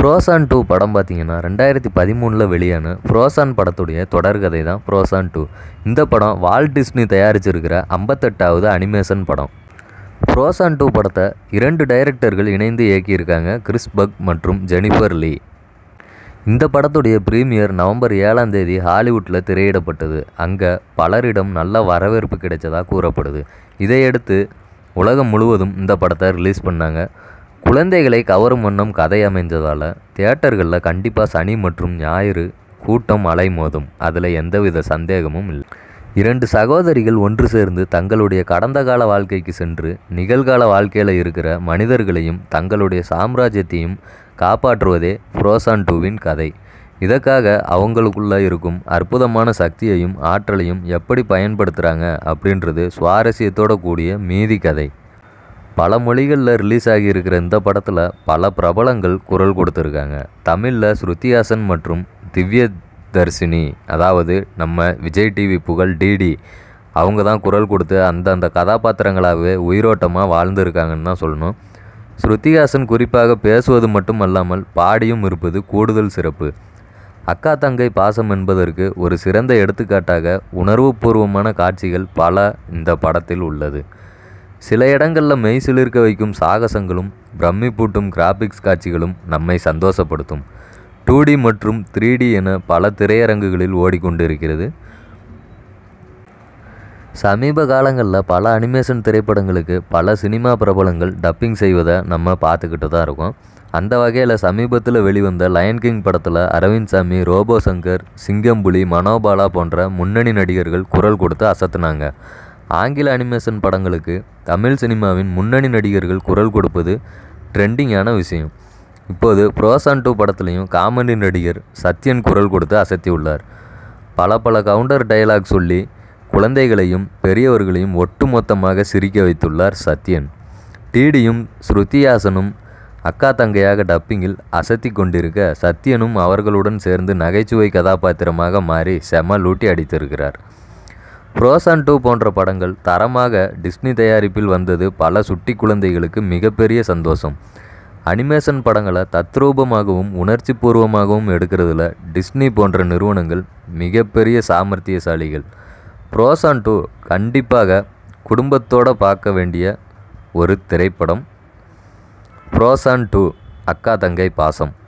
frozen two படம் பார்த்தீங்கன்னா ரெண்டாயிரத்தி பதிமூணில் வெளியான ஃப்ரோசான் படத்துடைய தொடர்கதை தான் ஃப்ரோசான் டூ இந்த படம் வால்ட் டிஸ்னி தயாரிச்சிருக்கிற ஐம்பத்தெட்டாவது அனிமேஷன் படம் ஃப்ரோசான் டூ படத்தை இரண்டு டைரக்டர்கள் இணைந்து இயக்கியிருக்காங்க கிறிஸ் பக் மற்றும் ஜெனிஃபர் லீ இந்த படத்துடைய ப்ரீமியர் நவம்பர் ஏழாம் தேதி ஹாலிவுட்டில் திரையிடப்பட்டது அங்கே பலரிடம் நல்ல வரவேற்பு கிடைச்சதாக கூறப்படுது இதையடுத்து உலகம் முழுவதும் இந்த படத்தை ரிலீஸ் பண்ணாங்க குழந்தைகளை கவரும் வண்ணம் கதை அமைஞ்சதால் தியேட்டர்களில் கண்டிப்பாக சனி மற்றும் ஞாயிறு கூட்டம் அலைமோதும் அதில் எந்தவித சந்தேகமும் இல்லை இரண்டு சகோதரிகள் ஒன்று சேர்ந்து தங்களுடைய கடந்த கால வாழ்க்கைக்கு சென்று நிகழ்கால வாழ்க்கையில் இருக்கிற மனிதர்களையும் தங்களுடைய சாம்ராஜ்யத்தையும் காப்பாற்றுவதே ஃப்ரோசான் டூவின் கதை இதற்காக அவங்களுக்குள்ள இருக்கும் அற்புதமான சக்தியையும் ஆற்றலையும் எப்படி பயன்படுத்துகிறாங்க அப்படின்றது சுவாரஸ்யத்தோட கூடிய மீதி கதை பல மொழிகளில் ரிலீஸ் ஆகியிருக்கிற இந்த படத்தில் பல பிரபலங்கள் குரல் கொடுத்துருக்காங்க தமிழில் ஸ்ருதிஹாசன் மற்றும் திவ்ய தர்ஷினி அதாவது நம்ம விஜய் டிவி புகழ் டிடி அவங்க தான் குரல் கொடுத்து அந்தந்த கதாபாத்திரங்களாகவே உயிரோட்டமாக வாழ்ந்துருக்காங்கன்னு தான் சொல்லணும் ஸ்ருதிஹாசன் குறிப்பாக பேசுவது மட்டும் அல்லாமல் பாடியும் இருப்பது கூடுதல் சிறப்பு அக்கா தங்கை பாசம் என்பதற்கு ஒரு சிறந்த எடுத்துக்காட்டாக உணர்வுபூர்வமான காட்சிகள் பல இந்த படத்தில் உள்ளது சில இடங்களில் மெய் சிலிர்க்க வைக்கும் சாகசங்களும் பிரமிப்பூட்டும் கிராபிக்ஸ் காட்சிகளும் நம்மை சந்தோஷப்படுத்தும் டூ டி மற்றும் த்ரீ டி என பல திரையரங்குகளில் ஓடிக்கொண்டிருக்கிறது சமீப காலங்களில் பல அனிமேஷன் திரைப்படங்களுக்கு பல சினிமா பிரபலங்கள் டப்பிங் செய்வதை நம்ம பார்த்துக்கிட்டு தான் இருக்கோம் அந்த வகையில் சமீபத்தில் வெளிவந்த லயன் கிங் படத்தில் அரவிந்த் சாமி ரோபோ சங்கர் சிங்கம்புலி மனோபாலா போன்ற முன்னணி நடிகர்கள் குரல் கொடுத்து அசத்துனாங்க ஆங்கில அனிமேஷன் படங்களுக்கு தமிழ் சினிமாவின் முன்னணி நடிகர்கள் குரல் கொடுப்பது ட்ரெண்டிங்கான விஷயம் இப்போது ப்ரோசான் டூ படத்துலையும் காமெடி நடிகர் சத்யன் குரல் கொடுத்து அசத்தியுள்ளார் பல பல கவுண்டர் டயலாக் சொல்லி குழந்தைகளையும் பெரியவர்களையும் ஒட்டுமொத்தமாக சிரிக்க வைத்துள்ளார் சத்யன் டிடியும் ஸ்ருதிஹாசனும் அக்கா தங்கையாக டப்பிங்கில் அசத்தி கொண்டிருக்க சத்யனும் அவர்களுடன் சேர்ந்து நகைச்சுவை கதாபாத்திரமாக மாறி செம லூட்டி அடித்திருக்கிறார் ப்ரோசான் டூ போன்ற படங்கள் தரமாக டிஸ்னி தயாரிப்பில் வந்தது பல சுட்டி குழந்தைகளுக்கு மிகப்பெரிய சந்தோஷம் அனிமேஷன் படங்களை தத்ரூபமாகவும் உணர்ச்சி பூர்வமாகவும் எடுக்கிறதுல டிஸ்னி போன்ற நிறுவனங்கள் மிகப்பெரிய சாமர்த்தியசாலிகள் ப்ரோசான் டூ கண்டிப்பாக குடும்பத்தோடு பார்க்க வேண்டிய ஒரு திரைப்படம் ப்ரோசான் டூ அக்கா தங்கை பாசம்